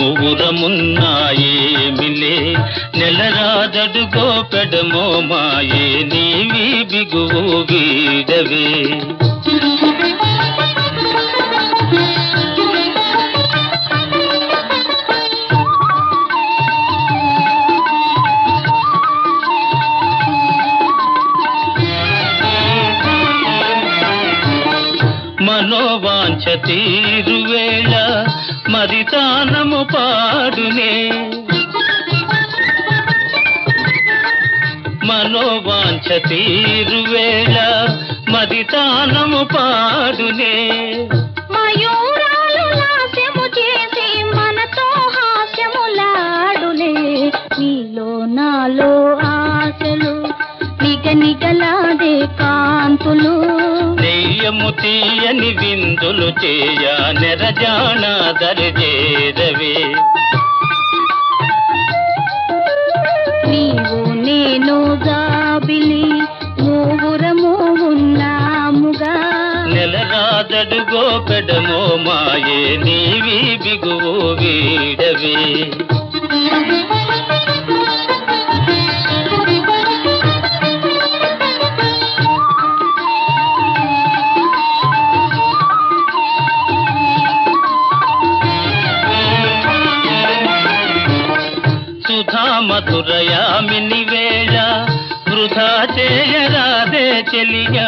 మూగురమున్నాయేమిలే నెలరాదడుగో పెడమో మాయే నీవి బిగువు వీడవే మనోవాంఛ తీరువేళ మరి తానము పాడునే మనోవాంఛ తీరువేళ మరి తానము పాడునే మయూరాలు లాస్యము చేసి మనతో హాస్యములాడులే నీలో నాలో ఆశలు నిగ నిగలాడే కాంతులు నెయ్యము తీయని విందులు చేయ నెరజాణ దరిజేరవే నీవు నేను జాబిలి మూవురము ఉన్నాముగా నెలరాదడుగో పెడమో మాయే నీవి బిగువు వీడవే సుధా మధురయామిని వేళ వృధా చేయరాదే చెలియా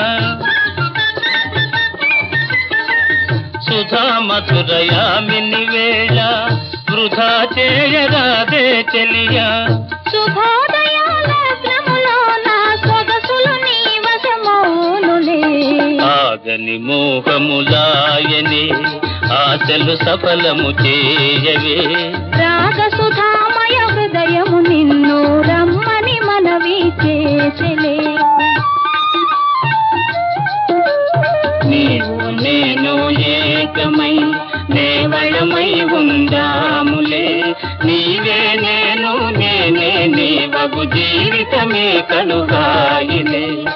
సుధా మధురయామిని వేళ వృధా చేయరాదే చెలియా శుభోదయాలగ్నములో నా సొగసులు నీ వశమౌనులే ఆగని మోహములాయని ఆశలు సఫలము చేయవే రాగ సుధామయ హృదయము నిన్ను రమ్మని మనవి చేసలే నీవు నేను ఏకమై నేవళమై ఉందాములే నీవే నేను నేనే నీవగు జీవితమే కనుగాయిలే